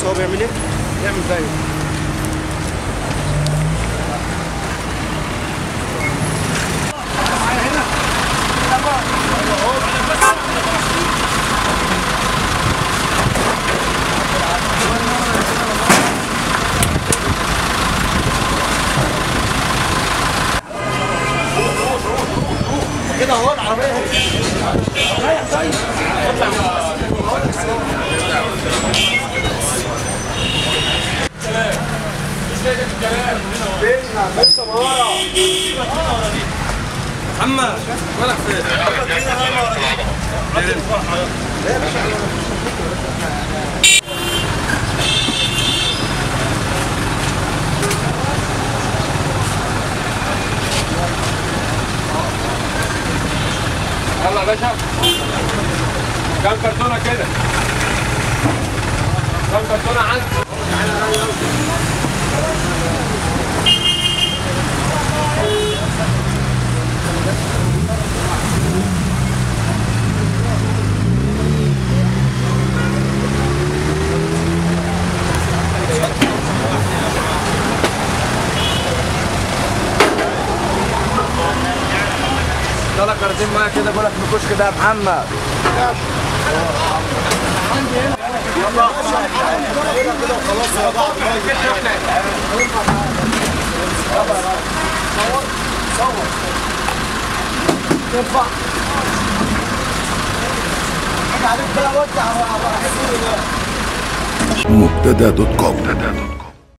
هو بيعمل ايه؟ يعمل زيه كده اهو العربيه محمد مالك فين؟ يلا يا باشا كم كرتونه كده كم كرتونه عندك يلا كرتين ميه كده بقول لك في الكشك ده يا محمد خلاص يا بعض مبتدا دوت كوم